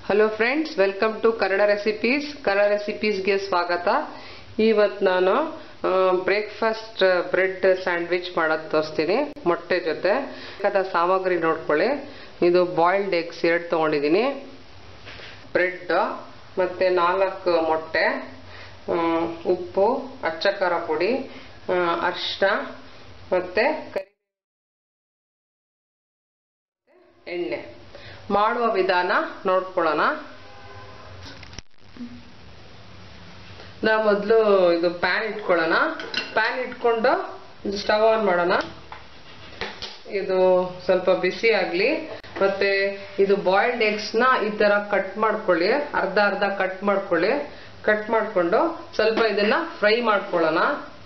hello friends welcome to Kannada recipes Kannada ರೆಸಿಪೀಸ್ಗೆ ಸ್ವಾಗತ ಇವತ್ತು ನಾನು ಬ್ರೇಕ್ಫಾಸ್ಟ್ ಬ್ರೆಡ್ ಸ್ಯಾಂಡ್ವಿಚ್ ಮಾಡೋದು ತೋರಿಸ್ತೀನಿ ಮೊಟ್ಟೆ ಜೊತೆ ಬೇಕಾದ ಸಾಮಗ್ರಿ ನೋಡ್ಕೊಳ್ಳಿ ಇದು ಬಾಯ್ಲ್ಡ್ ಎಗ್ಸ್ ಎರಡು ತೊಗೊಂಡಿದ್ದೀನಿ ಬ್ರೆಡ್ ಮತ್ತು ನಾಲ್ಕು ಮೊಟ್ಟೆ ಆ, ಉಪ್ಪು ಅಚ್ಚ ಖಾರ ಪುಡಿ ಅರಿಶಿನ ಮತ್ತು ಕರಿ ಎಣ್ಣೆ ಮಾಡುವ ವಿಧಾನ ನೋಡ್ಕೊಳ್ಳೋಣ ನಾವು ಮೊದಲು ಇದು ಪ್ಯಾನ್ ಇಟ್ಕೊಳ್ಳೋಣ ಪ್ಯಾನ್ ಇಟ್ಕೊಂಡು ಸ್ಟವ್ ಆನ್ ಮಾಡೋಣ ಇದು ಸ್ವಲ್ಪ ಬಿಸಿ ಆಗಲಿ ಮತ್ತೆ ಇದು ಬಾಯ್ಲ್ಡ್ ಎಗ್ಸ್ನ ಈ ಥರ ಕಟ್ ಮಾಡ್ಕೊಳ್ಳಿ ಅರ್ಧ ಅರ್ಧ ಕಟ್ ಮಾಡ್ಕೊಳ್ಳಿ ಕಟ್ ಮಾಡಿಕೊಂಡು ಸ್ವಲ್ಪ ಇದನ್ನ ಫ್ರೈ ಮಾಡ್ಕೊಳ್ಳೋಣ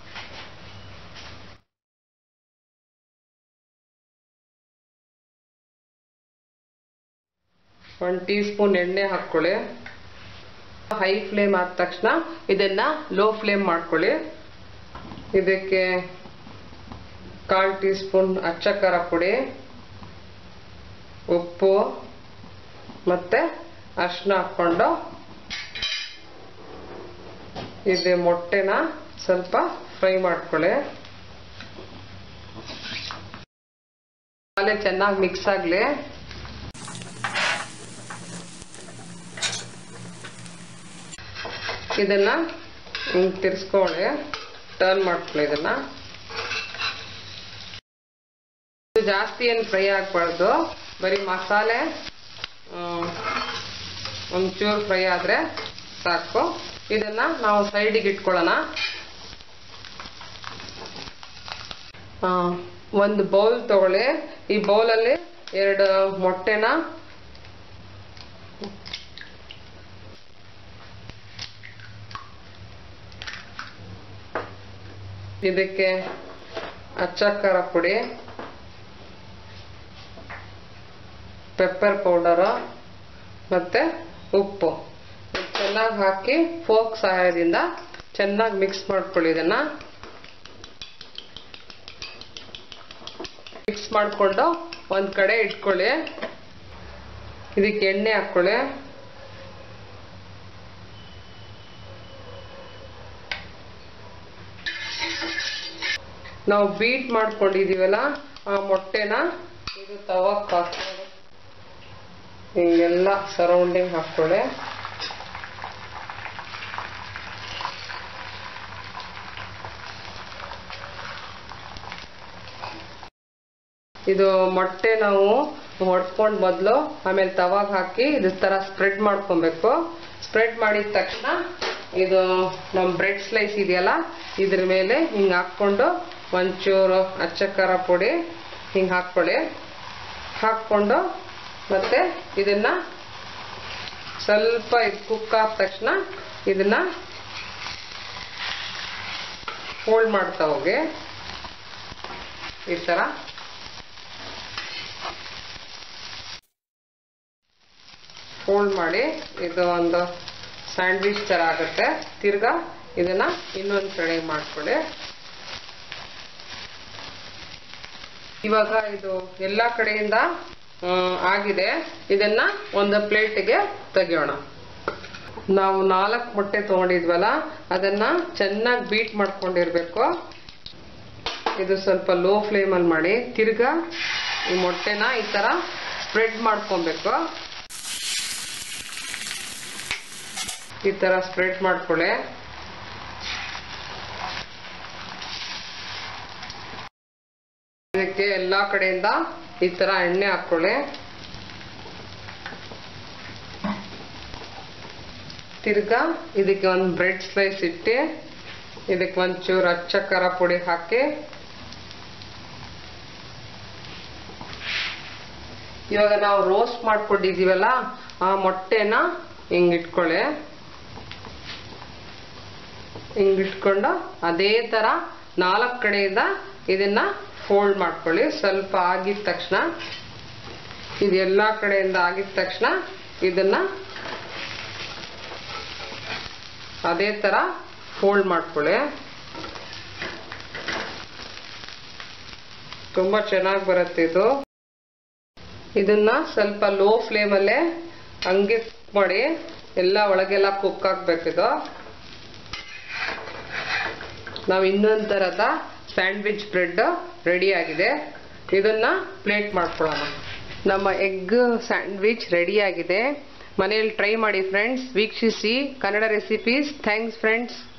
ಒಂದು ಟೀ ಸ್ಪೂನ್ ಎಣ್ಣೆ ಹಾಕ್ಕೊಳ್ಳಿ ಹೈ ಫ್ಲೇಮ್ ಆದ ತಕ್ಷಣ ಇದನ್ನ ಲೋ ಫ್ಲೇಮ್ ಮಾಡ್ಕೊಳ್ಳಿ ಇದಕ್ಕೆ ಕಾಲು ಟೀ ಸ್ಪೂನ್ ಅಚ್ಚ ಖಾರ ಪುಡಿ ಉಪ್ಪು ಮತ್ತೆ ಅರ್ಶಿನ ಹಾಕ್ಕೊಂಡು ಇದು ಮೊಟ್ಟೆನ ಸ್ವಲ್ಪ ಫ್ರೈ ಮಾಡ್ಕೊಳ್ಳಿ ಮಸಾಲೆ ಚೆನ್ನಾಗಿ ಮಿಕ್ಸ್ ಆಗಲಿ ಇದನ್ನ ಹಿಂಗ್ ತಿರ್ಸ್ಕೊಳ್ಳಿ ಟರ್ನ್ ಮಾಡ್ಕೊಳ್ಳಿ ಇದನ್ನ ಇದು ಜಾಸ್ತಿ ಏನು ಫ್ರೈ ಆಗಬಾರ್ದು ಬರೀ ಮಸಾಲೆ ಒಂಚೂರು ಫ್ರೈ ಆದರೆ ಸಾಕು ಇದನ್ನ ನಾವು ಸೈಡಿಗೆ ಇಟ್ಕೊಳ್ಳೋಣ ಆ, ಒಂದು ಬೌಲ್ ತಗೊಳ್ಳಿ ಈ ಬೌಲಲ್ಲಿ ಎರಡು ಮೊಟ್ಟೆನ ಇದಕ್ಕೆ ಅಚ್ಚ ಖಾರ ಪುಡಿ ಪೆಪ್ಪರ್ ಪೌಡರು ಮತ್ತೆ ಉಪ್ಪು ಇದ್ ಚೆನ್ನಾಗಿ ಹಾಕಿ ಫೋಕ್ ಸಹಾಯದಿಂದ ಚೆನ್ನಾಗಿ ಮಿಕ್ಸ್ ಮಾಡ್ಕೊಳ್ಳಿ ಇದನ್ನ ಮಿಕ್ಸ್ ಮಾಡಿಕೊಂಡು ಒಂದು ಕಡೆ ಇಟ್ಕೊಳ್ಳಿ ಇದಕ್ಕೆ ಎಣ್ಣೆ ಹಾಕ್ಕೊಳ್ಳಿ ನಾವು ಬೀಟ್ ಮಾಡ್ಕೊಂಡಿದೀವಲ್ಲ ಆ ಮೊಟ್ಟೆನ ಇದು ತವಕ್ ಹಾಕ್ಕೊಳ್ಳಿ ಹಿಂಗೆಲ್ಲ ಸರೌಂಡಿಂಗ್ ಹಾಕ್ಕೊಳ್ಳಿ ಇದು ಮೊಟ್ಟೆ ನಾವು ಹೊಡ್ಕೊಂಡು ಮೊದಲು ಆಮೇಲೆ ತವಾಗ ಹಾಕಿ ಇದ್ರ ತರ ಸ್ಪ್ರೆಡ್ ಮಾಡ್ಕೊಬೇಕು ಸ್ಪ್ರೆಡ್ ಮಾಡಿದ ತಕ್ಷಣ ಇದು ನಮ್ಮ ಬ್ರೆಡ್ ಸ್ಲೈಸ್ ಇದೆಯಲ್ಲ ಇದ್ರ ಮೇಲೆ ಹಿಂಗೆ ಹಾಕ್ಕೊಂಡು ಒಂಚೂರು ಅಚ್ಚ ಖಾರ ಪುಡಿ ಹಿಂಗೆ ಹಾಕ್ಕೊಳ್ಳಿ ಹಾಕ್ಕೊಂಡು ಮತ್ತೆ ಇದನ್ನ ಸ್ವಲ್ಪ ಇದು ಕುಕ್ ಆದ ತಕ್ಷಣ ಇದನ್ನ ಫೋಲ್ಡ್ ಮಾಡ್ತಾ ಹೋಗಿ ಈ ಥರ ಫೋಲ್ಡ್ ಮಾಡಿ ಇದು ಒಂದು ಸ್ಯಾಂಡ್ವಿಚ್ ಥರ ಆಗುತ್ತೆ ತಿರ್ಗಾ ಇದನ್ನ ಇನ್ನೊಂದು ಕಡೆ ಮಾಡ್ಕೊಳ್ಳಿ ಇವಾಗ ಇದು ಎಲ್ಲ ಕಡೆಯಿಂದ ಹ್ಮ್, ಆಗಿದೆ ಇದನ್ನ ಒಂದು ಪ್ಲೇಟ್ಗೆ ತೆಗಿಯೋಣ ನಾವು ನಾಲ್ಕು ಮೊಟ್ಟೆ ತಗೊಂಡಿದ್ವಲ್ಲ ಅದನ್ನ ಚೆನ್ನಾಗಿ ಬೀಟ್ ಮಾಡ್ಕೊಂಡಿರ್ಬೇಕು ಇದು ಸ್ವಲ್ಪ ಲೋ ಫ್ಲೇಮಲ್ಲಿ ಮಾಡಿ ತಿರ್ಗಾ ಈ ಮೊಟ್ಟೆನ ಈ ಥರ ಸ್ಪ್ರೆಡ್ ಮಾಡ್ಕೊಬೇಕು ಈ ತರ ಸ್ಪ್ರೆಡ್ ಮಾಡ್ಕೊಳ್ಳಿ ಇದಕ್ಕೆ ಎಲ್ಲಾ ಕಡೆಯಿಂದ ಈ ತರ ಎಣ್ಣೆ ಹಾಕೊಳ್ಳಿ ತಿರ್ಗಾ ಇದಕ್ಕೆ ಒಂದು ಬ್ರೆಡ್ ಸ್ಲೈಸ್ ಇಟ್ಟು ಇದಕ್ಕೆ ಒಂಚೂರು ಅಚ್ಚ ಖಾರ ಪುಡಿ ಹಾಕಿ ಇವಾಗ ನಾವು ರೋಸ್ಟ್ ಮಾಡ್ಕೊಂಡಿದೀವಲ್ಲ ಆ ಮೊಟ್ಟೆನ ಹಿಂಗ್ ಇಟ್ಕೊಳ್ಳಿ ಹಿಂಗ್ ಇಟ್ಕೊಂಡು ಅದೇ ತರ ನಾಲ್ಕು ಕಡೆಯಿಂದ ಇದನ್ನ ಫೋಲ್ಡ್ ಮಾಡ್ಕೊಳ್ಳಿ ಸ್ವಲ್ಪ ಆಗಿದ ತಕ್ಷಣ ಇದು ಎಲ್ಲಾ ಕಡೆಯಿಂದ ಆಗಿದ ತಕ್ಷಣ ಇದನ್ನ ಅದೇ ತರ ಫೋಲ್ಡ್ ಮಾಡ್ಕೊಳ್ಳಿ ತುಂಬಾ ಚೆನ್ನಾಗಿ ಬರುತ್ತೆ ಇದು ಇದನ್ನ ಸ್ವಲ್ಪ ಲೋ ಫ್ಲೇಮಲ್ಲೇ ಹಂಗೆ ಕುಕ್ ಮಾಡಿ ಎಲ್ಲ ಒಳಗೆಲ್ಲ ಕುಕ್ ಆಗ್ಬೇಕಿದು ನಾವು ಇನ್ನೊಂದು ಥರದ ಸ್ಯಾಂಡ್ವಿಚ್ ಬ್ರೆಡ್ ರೆಡಿ ಆಗಿದೆ ಇದನ್ನ ಪ್ಲೇಟ್ ಮಾಡ್ಕೊಳ್ಳೋಣ ನಮ್ಮ ಎಗ್ ಸ್ಯಾಂಡ್ವಿಚ್ ರೆಡಿ ಆಗಿದೆ ಮನೆಯಲ್ಲಿ ಟ್ರೈ ಮಾಡಿ ಫ್ರೆಂಡ್ಸ್ ವೀಕ್ಷಿಸಿ ಕನ್ನಡ ರೆಸಿಪೀಸ್ ಥ್ಯಾಂಕ್ಸ್ ಫ್ರೆಂಡ್ಸ್